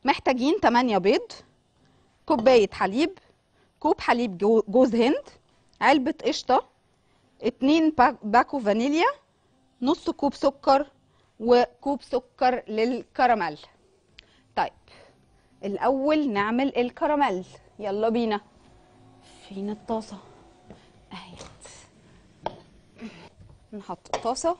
محتاجين 8 بيض كوبايه حليب كوب حليب جو- جوز هند علبه قشطه 2 با- باكو فانيليا نص كوب سكر وكوب سكر للكراميل طيب الاول نعمل الكراميل يلا بينا فين الطاسه اهيت نحط طاسه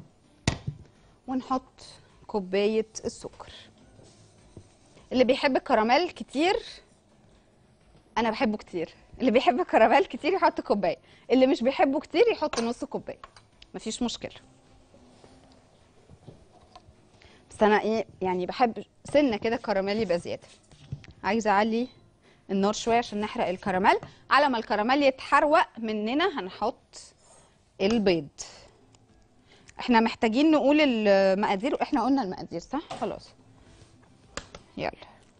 ونحط كوبايه السكر اللي بيحب الكراميل كتير انا بحبه كتير اللي بيحب الكراميل كتير يحط كوبايه اللي مش بيحبه كتير يحط نص كوبايه مفيش مشكله بس انا ايه يعني بحب سنه كده كراميل يبقى زياده عايزه اعلي النار شويه عشان نحرق الكراميل على ما الكراميل يتحروق مننا هنحط البيض احنا محتاجين نقول المقادير احنا قلنا المقادير صح خلاص يلا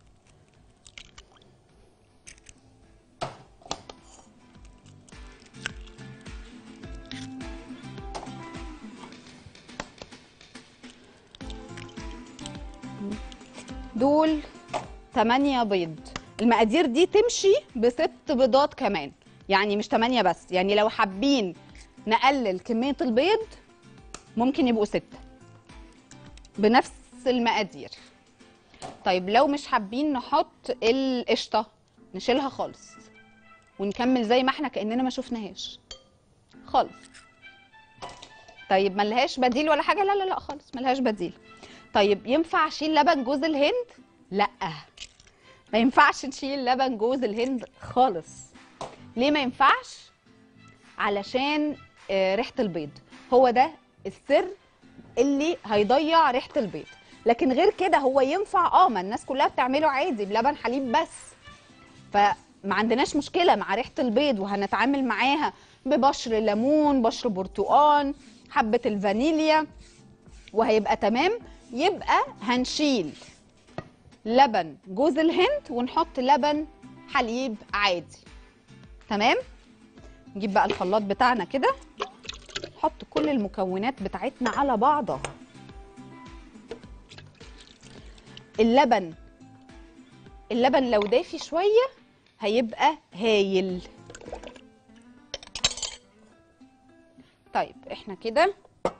دول 8 بيض المقادير دي تمشي بست بيضات كمان يعني مش 8 بس يعني لو حابين نقلل كمية البيض ممكن يبقوا ستة بنفس المقادير طيب لو مش حابين نحط القشطة نشيلها خالص ونكمل زي ما احنا كأننا ما شفناهاش خالص طيب ملهاش بديل ولا حاجة لا لا لا خالص ملهاش بديل طيب ينفع اشيل لبن جوز الهند لا ما ينفعش نشيل لبن جوز الهند خالص ليه ما ينفعش علشان آه، ريحه البيض هو ده السر اللي هيضيع ريحه البيض لكن غير كده هو ينفع اه ما الناس كلها بتعمله عادي بلبن حليب بس فما عندناش مشكله مع ريحه البيض وهنتعامل معاها ببشر ليمون بشر برتقان حبه الفانيليا وهيبقى تمام يبقى هنشيل لبن جوز الهند ونحط لبن حليب عادي تمام نجيب بقى الخلاط بتاعنا كده نحط كل المكونات بتاعتنا على بعضها اللبن اللبن لو دافي شويه هيبقى هايل طيب احنا كده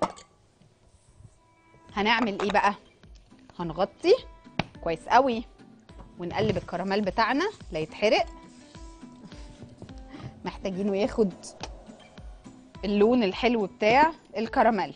هنعمل ايه بقى هنغطي كويس قوي ونقلب الكراميل بتاعنا لا يتحرق محتاجينه ياخد اللون الحلو بتاع الكراميل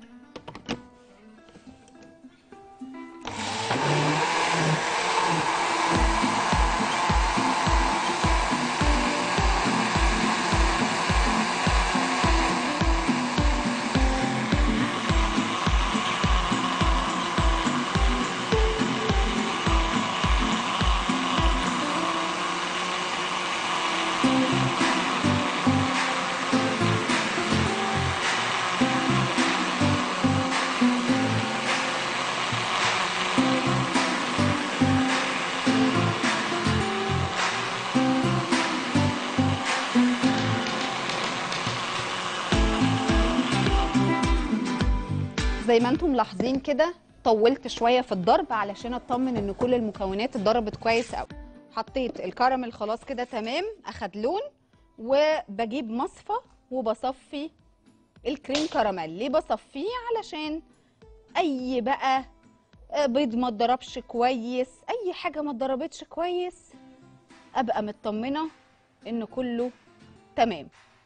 زي ما انتم ملاحظين كده طولت شويه في الضرب علشان اطمن ان كل المكونات اتضربت كويس قوي حطيت الكراميل خلاص كده تمام اخد لون وبجيب مصفى وبصفي الكريم كراميل ليه بصفيه علشان اي بقى آه، بيض ما اتضربش كويس اي حاجه ما اتضربتش كويس ابقى مطمنه ان كله تمام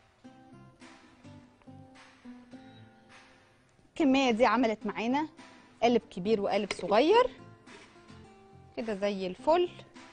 الكميه دي عملت معانا قالب كبير وقالب صغير كده زي الفل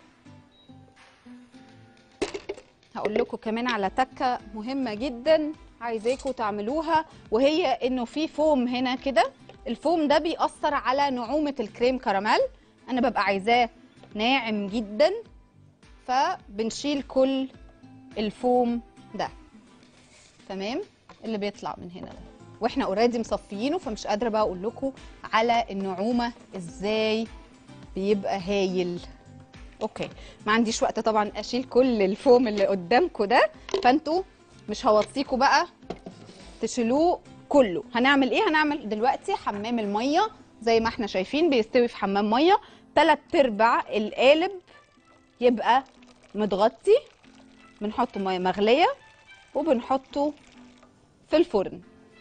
هقول لكم كمان على تكه مهمه جدا عايزاكم تعملوها وهي انه في فوم هنا كده الفوم ده بيأثر على نعومه الكريم كراميل انا ببقى عايزاه ناعم جدا فبنشيل كل الفوم ده تمام اللي بيطلع من هنا ده واحنا اوريدي مصفيينه فمش قادره بقى اقول لكم على النعومه ازاي بيبقى هايل اوكي ما عنديش وقت طبعا اشيل كل الفوم اللي قدامكم ده فانتوا مش هوصيكوا بقى تشيلوه كله هنعمل ايه هنعمل دلوقتي حمام الميه زي ما احنا شايفين بيستوي في حمام ميه تلات ارباع القالب يبقى متغطي بنحط ميه مغليه وبنحطه في الفرن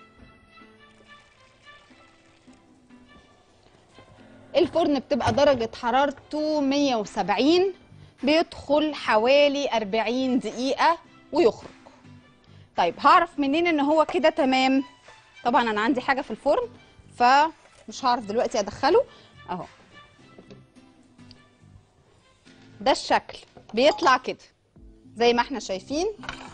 الفرن بتبقى درجة حرارته 170 بيدخل حوالي 40 دقيقة ويخرج طيب هعرف منين ان هو كده تمام طبعا انا عندي حاجة في الفرن فمش هعرف دلوقتي ادخله اهو ده الشكل بيطلع كده زي ما احنا شايفين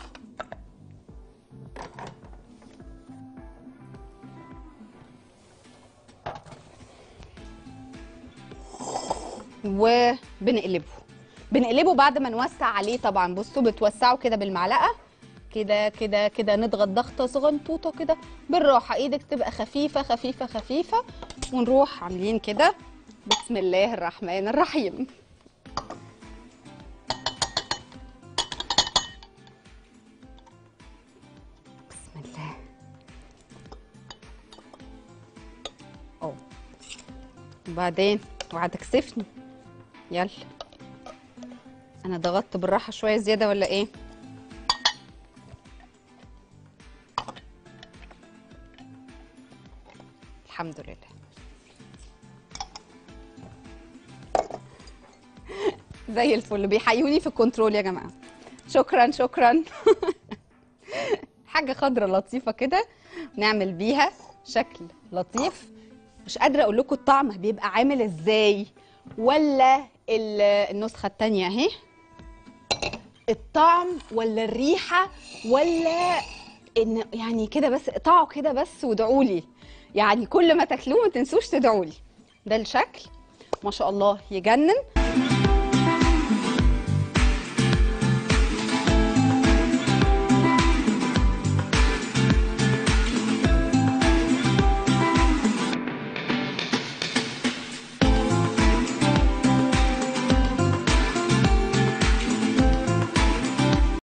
وبنقلبه بنقلبه بعد ما نوسع عليه طبعا بصوا بتوسعوا كده بالمعلقه كده كده كده نضغط ضغطه صغنطوطه كده بالراحه ايدك تبقى خفيفه خفيفه خفيفه ونروح عاملين كده بسم الله الرحمن الرحيم بسم الله اه وبعدين وهتكسفني يلا انا ضغطت بالراحه شويه زياده ولا ايه الحمد لله زي الفل بيحيوني في الكنترول يا جماعه شكرا شكرا حاجه خضرة لطيفه كده نعمل بيها شكل لطيف مش قادره اقول لكم الطعم بيبقى عامل ازاي ولا ال- النسخه التانية اهي الطعم ولا الريحه ولا ان يعني كده بس اقطعوا كده بس وادعوا لي يعني كل ما تاكلوه ما تنسوش تدعوا لي ده الشكل ما شاء الله يجنن